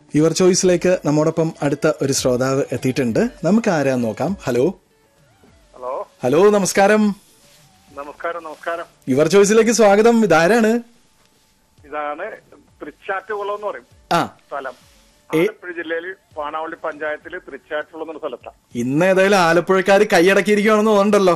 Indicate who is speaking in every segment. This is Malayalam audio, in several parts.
Speaker 1: യുവർ ചോയ്സിലേക്ക് നമ്മോടൊപ്പം അടുത്ത ഒരു ശ്രോതാവ് എത്തിയിട്ടുണ്ട് നമുക്ക് ആരാന്ന് നോക്കാം ഹലോ
Speaker 2: ഹലോ
Speaker 1: ഹലോ നമസ്കാരം
Speaker 2: നമസ്കാരം നമസ്കാരം
Speaker 1: യുവർ ചോയ്സിലേക്ക് സ്വാഗതം ഇതാരാണ്
Speaker 2: ഇതാണ് തൃച്ചാറ്റുകുളം എന്ന് പറയും
Speaker 1: ആ
Speaker 2: സ്ഥലം
Speaker 1: ഏ-
Speaker 2: ആലപ്പുഴ ജില്ലയിൽ പാണാവള്ളി പഞ്ചായത്തിൽ തൃച്ചാറ്റുകുളം എന്നൊരു സ്ഥലത്താണ്
Speaker 1: ഇന്ന് ഏതായാലും ആലപ്പുഴക്കാർ കൈയടക്കിയിരിക്കുകയാണെന്ന് തോന്നണ്ടല്ലോ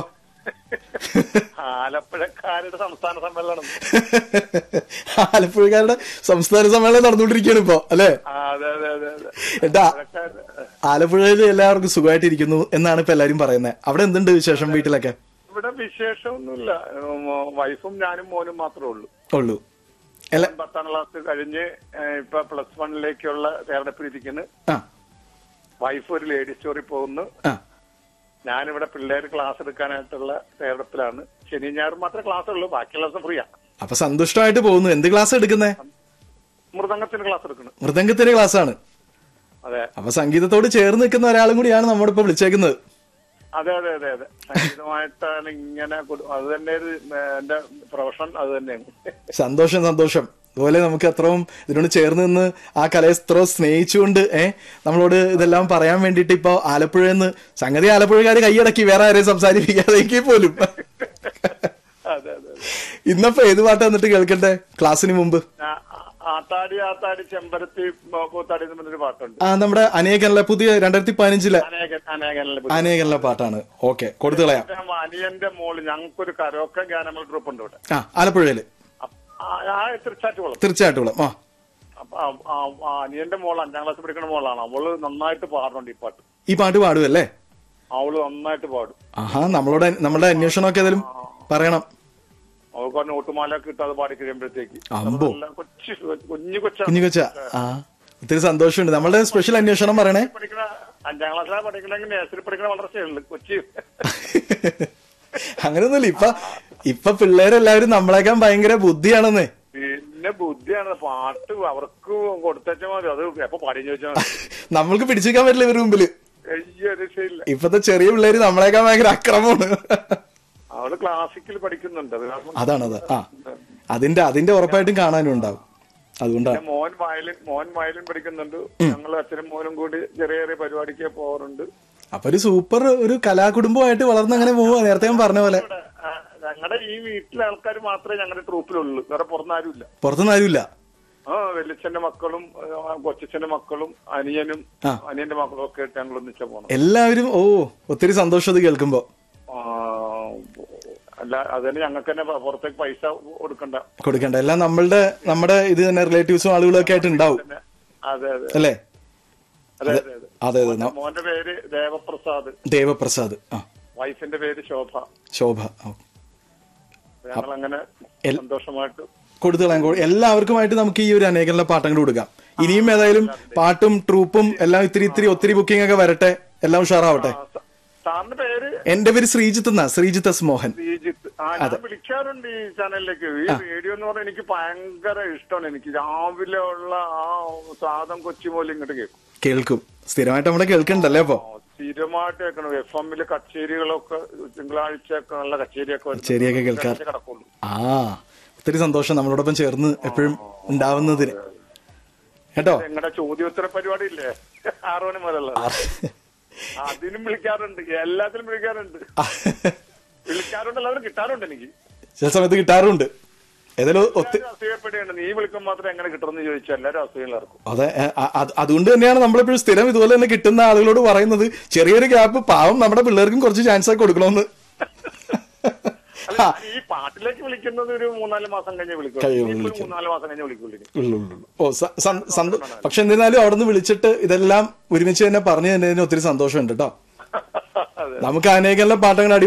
Speaker 2: ആലപ്പുഴക്കാരുടെ സംസ്ഥാന സമ്മേളനം
Speaker 1: ആലപ്പുഴക്കാരുടെ സംസ്ഥാന സമ്മേളനം നടന്നുകൊണ്ടിരിക്കുകയാണ് ഇപ്പോ അല്ലെ
Speaker 2: ആ, അതെ അതെ അതെ അതെ
Speaker 1: എന്താ
Speaker 2: ആലപ്പുഴക്കാര്-
Speaker 1: ആലപ്പുഴയിൽ എല്ലാവർക്കും സുഖമായിട്ടിരിക്കുന്നു എന്നാണ് ഇപ്പൊ എല്ലാരും പറയുന്നത് അവിടെ എന്തുണ്ട് വിശേഷം വീട്ടിലൊക്കെ
Speaker 2: ഇവിടെ വിശേഷമൊന്നുമില്ല ഉം, വൈഫും ഞാനും മോനും മാത്രമേ ഉള്ളൂ
Speaker 1: ഉള്ളൂ എല്ലാ
Speaker 2: മോൻ പത്താം ക്ലാസ് കഴിഞ്ഞ് ഏഹ്, ഇപ്പൊ പ്ലസ് വണ്ണിലേക്കുള്ള തയ്യാറെടുപ്പിരിക്കുന്നു
Speaker 1: ആ
Speaker 2: വൈഫ് ഒരു ലേഡി സ്റ്റോറി പോകുന്നു
Speaker 1: ആ
Speaker 2: ഞാനിവിടെ പിള്ളേർ ക്ലാസ് എടുക്കാനായിട്ടുള്ള തയ്യാറെടുപ്പിലാണ് ശനി ഞായറും മാത്രമേ ക്ലാസ് ഉള്ളൂ ബാക്കിയുള്ള ദിവസം ഫ്രീയാ
Speaker 1: അപ്പൊ സന്തുഷ്ടമായിട്ട് പോകുന്നു എന്ത് ക്ലാസ് എടുക്കുന്നേ
Speaker 2: മൃദംഗത്തിന് ക്ലാസ് എടുക്കുന്നു
Speaker 1: മൃദംഗത്തിന്റെ ക്ലാസ് ആണ്
Speaker 2: അതെ
Speaker 1: അപ്പൊ സംഗീതത്തോട് ചേർന്ന് നിൽക്കുന്ന ഒരാളും കൂടിയാണ് നമ്മുടെ ഇപ്പൊ വിളിച്ചേക്കുന്നത്
Speaker 2: അതെ അതെ അതെ അതെ സംഗീതമായിട്ടാണ് ഇങ്ങനെ കൊടു- അത് തന്നെ ഒരു ഏഹ്, എന്റെ പ്രൊഫഷൻ അത് തന്നെയാണ്
Speaker 1: സന്തോഷം സന്തോഷം അതുപോലെ നമുക്ക് അത്രയും ഇതിനോട് ചേർന്ന് നിന്ന് ആ കലയെ ഇത്രയും സ്നേഹിച്ചുകൊണ്ട് ഏഹ് നമ്മളോട് ഇതെല്ലാം പറയാൻ വേണ്ടിയിട്ട് ഇപ്പൊ ആലപ്പുഴയിൽ നിന്ന് സംഗതി ആലപ്പുഴക്കാര് കൈയടക്കി വേറെ ആരെയും സംസാരിപ്പിക്കാതെ എങ്കിൽ പോലും
Speaker 2: അതെ അതെ അതെ
Speaker 1: ഇന്നപ്പോ ഏത് പാട്ടാ എന്നിട്ട് കേൾക്കണ്ടേ ക്ലാസ്സിന് മുമ്പ്
Speaker 2: ആ- ആ- ആത്താടി ആത്താടി ചെമ്പരത്തി മ- കൂത്താടി എന്ന് പറഞ്ഞൊരു പാട്ടുണ്ട്
Speaker 1: ആ നമ്മുടെ അനേകനല്ല പുതിയ രണ്ടായിരത്തി പതിനഞ്ചിലെ
Speaker 2: അനേകൻ അനേകനിലെ
Speaker 1: അനേകനല്ല പാട്ടാണ് ഓക്കെ കൊടുത്തു കളയാം
Speaker 2: അനിയന്റെ മോള് ഞങ്ങൾക്കൊരു കരോക്കെ ഗാനമേള ഗ്രൂപ്പ് ഉണ്ട് ഇവിടെ
Speaker 1: ആ ആലപ്പുഴയില്
Speaker 2: അപ്പ- ആ- ആ തൃച്ചാറ്റുകുളം
Speaker 1: തീർച്ചയായിട്ടും ആ
Speaker 2: അപ്പൊ ആ- ആ- ആ അനിയന്റെ മോൾ അഞ്ചാം ക്ലാസ് പഠിക്കുന്ന മോളാണ് അവള് നന്നായിട്ട് പാടുന്നുണ്ട് ഈ പാട്ട്
Speaker 1: ഈ പാട്ട് പാടുമല്ലേ
Speaker 2: അവള് നന്നായിട്ട് പാടും
Speaker 1: ആഹാ നമ്മളോട് നമ്മുടെ അന്വേഷണമൊക്കെ ഏതായാലും പറയണം
Speaker 2: അവൾക്ക് ആ നോട്ടുമാലൊക്കെ ഇട്ട് അത് പാടി കഴിയുമ്പോഴത്തേക്ക്
Speaker 1: അമ്പോ.
Speaker 2: നല്ല കൊച്ചു കുഞ്ഞു കൊച്ചാണ്
Speaker 1: കുഞ്ഞു കൊച്ച ആ ഒത്തിരി സന്തോഷമുണ്ട് നമ്മളുടെ സ്പെഷ്യൽ അന്വേഷണം പറയണേ
Speaker 2: പഠിക്കണ അഞ്ചാം ക്ലാസ്സിലാണ് പഠിക്കണമെങ്കിൽ നേഴ്സറി പഠിക്കണ വളർച്ചയുള്ളു കൊച്ചി
Speaker 1: അങ്ങനെയൊന്നുമില്ല ഇപ്പൊ ഇപ്പൊ പിള്ളേരെല്ലാവരും നമ്മളെക്കാൾ ഭയങ്കര ബുദ്ധിയാണെന്ന്
Speaker 2: പിന്നെ ബുദ്ധിയാണ് പാട്ട് അവർക്ക് കൊടുത്തേച്ചാൽ മതി അത് എപ്പോ പാടിയും ചോദിച്ചാൽ മതി
Speaker 1: നമ്മൾക്ക് പിടിച്ചിരിക്കാൻ പറ്റില്ല ഇവരുടെ മുമ്പില്
Speaker 2: അയ്യോ രക്ഷയില്ല
Speaker 1: ഇപ്പത്തെ ചെറിയ പിള്ളേര് നമ്മളെക്കാൾ ഭയങ്കര അക്രമമാണ്
Speaker 2: അവള് ക്ലാസിക്കൽ പഠിക്കുന്നുണ്ട് അത് കാരണം
Speaker 1: അതാണത് ആ അതിന്റെ അതിന്റെ ഉറപ്പായിട്ടും കാണാനും ഉണ്ടാവും അതുകൊണ്ടാണ്
Speaker 2: പിന്നെ മോൻ വയലിൻ മോൻ വയലിൻ പഠിക്കുന്നുണ്ട് ഞങ്ങൾ അച്ഛനും മോനും കൂടി ചെറിയ ചെറിയ പരിപാടിക്ക് പോകാറുണ്ട്
Speaker 1: അപ്പൊ ഒരു സൂപ്പർ ഒരു കലാകുടുംബമായിട്ട് വളർന്ന് അങ്ങനെ പോവുക നേരത്തെ ഞാൻ പറഞ്ഞ പോലെ
Speaker 2: ഇവിടെ, ആ, ഞങ്ങളുടെ ഈ വീട്ടിലെ ആൾക്കാർ മാത്രമേ ഞങ്ങളുടെ ട്രൂപ്പിലുള്ളൂ വേറെ പുറത്തുനിന്നാരുമില്ല
Speaker 1: പുറത്തുനിന്ന് ആരുമില്ല
Speaker 2: ആ വല്യച്ഛന്റെ മക്കളും ആ, കൊച്ചച്ഛന്റെ മക്കളും അനിയനും
Speaker 1: ആ.
Speaker 2: അനിയന്റെ മക്കളും ഒക്കെ ആയിട്ട് ഞങ്ങൾ ഒന്നിച്ച പോണം
Speaker 1: എല്ലാവരും ഓ ഒത്തിരി സന്തോഷം അത് കേൾക്കുമ്പോ
Speaker 2: ആ, അല്ല അതിന് ഞങ്ങൾക്ക് തന്നെ പ- പുറത്തേക്ക് പൈസ കൊടുക്കണ്ട
Speaker 1: കൊടുക്കണ്ട എല്ലാം നമ്മളുടെ നമ്മുടെ ഇത് തന്നെ റിലേറ്റീവ്സും ആളുകളും ഒക്കെ ആയിട്ട് ഉണ്ടാവും
Speaker 2: പിന്നെ അതെ അതെ
Speaker 1: അല്ലേ
Speaker 2: അതെ അതെ അതെ
Speaker 1: അതെ അതെ ന-
Speaker 2: മോന്റെ പേര് ദേവപ്രസാദ്
Speaker 1: ദേവപ്രസാദ് ആ
Speaker 2: വൈഫിന്റെ പേര് ശോഭ
Speaker 1: ശോഭ ആ.
Speaker 2: ഞങ്ങൾ അങ്ങനെ
Speaker 1: എൽ-
Speaker 2: സന്തോഷമായിട്ട്
Speaker 1: കൊടുത്തു കളയാൻ കൂ- എല്ലാവർക്കുമായിട്ട് നമുക്ക് ഈ ഒരു അനേകനുള്ള പാട്ടങ്ങൾ കൊടുക്കാം ഇനിയും ഏതായാലും പാട്ടും ട്രൂപ്പും എല്ലാം ഇത്തിരി ഇത്തിരി ഒത്തിരി ബുക്കിംഗ് ഒക്കെ വരട്ടെ എല്ലാം ഉഷാറാവട്ടെ
Speaker 2: ആ, സ- സാറിന്റെ പേര്
Speaker 1: എന്റെ പേര് ശ്രീജിത്ത് എന്നാ ശ്രീജിത്ത് എസ് മോഹൻ
Speaker 2: ശ്രീജിത്ത് ആ ഞാൻ വിളിക്കാറുണ്ട് ഈ ചാനലിലേക്ക് ഈ റേഡിയോ എന്ന് പറഞ്ഞാൽ എനിക്ക് ഭയങ്കര ഇഷ്ടമാണ് എനിക്ക് രാവിലെ ഉള്ള ആ സാധം കൊച്ചി പോലെ ഇങ്ങോട്ട് കേൾക്കും
Speaker 1: കേൾക്കും സ്ഥിരമായിട്ട് നമ്മളെ കേൾക്കണ്ടല്ലേ അപ്പൊ
Speaker 2: ആ, സ്ഥിരമായിട്ട് കേൾക്കണം എഫ് എമ്മില് കച്ചേരികളൊക്കെ തിങ്കളാഴ്ച ഒക്കെ നല്ല കച്ചേരിയൊക്കെ വരുന്നുണ്ട്.
Speaker 1: കച്ചേരിയൊക്കെ കേൾക്കാറ്.
Speaker 2: തിങ്കളാഴ്ച കിടക്കുള്ളൂ
Speaker 1: ആ ഒത്തിരി സന്തോഷം നമ്മളോടൊപ്പം ചേർന്ന് എപ്പോഴും ഉണ്ടാവുന്നതിന് കേട്ടോ
Speaker 2: നിങ്ങളുടെ ചോദ്യോത്തര പരിപാടി ഇല്ലേ ആറു മണി മുതലുള്ള അതിനും വിളിക്കാറുണ്ട് എല്ലാത്തിനും വിളിക്കാറുണ്ട് വിളിക്കാറുണ്ട് അല്ലാതെ കിട്ടാറുണ്ട് എനിക്ക്
Speaker 1: ചില സമയത്ത് കിട്ടാറുണ്ട് ഏതായാലും ഒത്തിരി
Speaker 2: എല്ലാവരും അസൂയപ്പെടുകയാണ് നീ വിളിക്കുമ്പോൾ മാത്രം എങ്ങനെ കിട്ടുമെന്ന് ചോദിച്ചാൽ എല്ലാവരും അസൂയയിലിറക്കും
Speaker 1: അതെ എ, അ- അത് അതുകൊണ്ട് തന്നെയാണ് നമ്മളെപ്പോഴും സ്ഥിരം ഇതുപോലെ തന്നെ കിട്ടുന്ന ആളുകളോട് പറയുന്നത് ചെറിയൊരു ഗ്യാപ്പ് പാവം നമ്മുടെ പിള്ളേർക്കും കുറച്ച് ചാൻസ് ഒക്കെ കൊടുക്കണമെന്ന്
Speaker 2: അല്ല, ഈ പാട്ടിലേക്ക് വിളിക്കുന്നത് ഒരു മൂന്നാല് മാസം കഴിഞ്ഞ് വിളിക്കും
Speaker 1: കഴിയും,
Speaker 2: ഇനിയിപ്പോ ഒരു
Speaker 1: വിളിക്കും.
Speaker 2: മൂന്നാല് മാസം കഴിഞ്ഞ് വിളിക്കുള്ളൂ ഇനി.
Speaker 1: ഉള്ളു, ഉള്ളു, ഉള്ളു. ഓ സ- സ- സന്തോ- പക്ഷെ എന്നിരുന്നാലും അവിടെ നിന്ന് വിളിച്ചിട്ട് ഇതെല്ലാം ഒരുമിച്ച് തന്നെ പറഞ്ഞു തന്നതിന് ഒത്തിരി സന്തോഷമുണ്ട് കേട്ടോ
Speaker 2: അതെ
Speaker 1: നമുക്ക് അനേകം പാട്ടങ്ങൾ അടി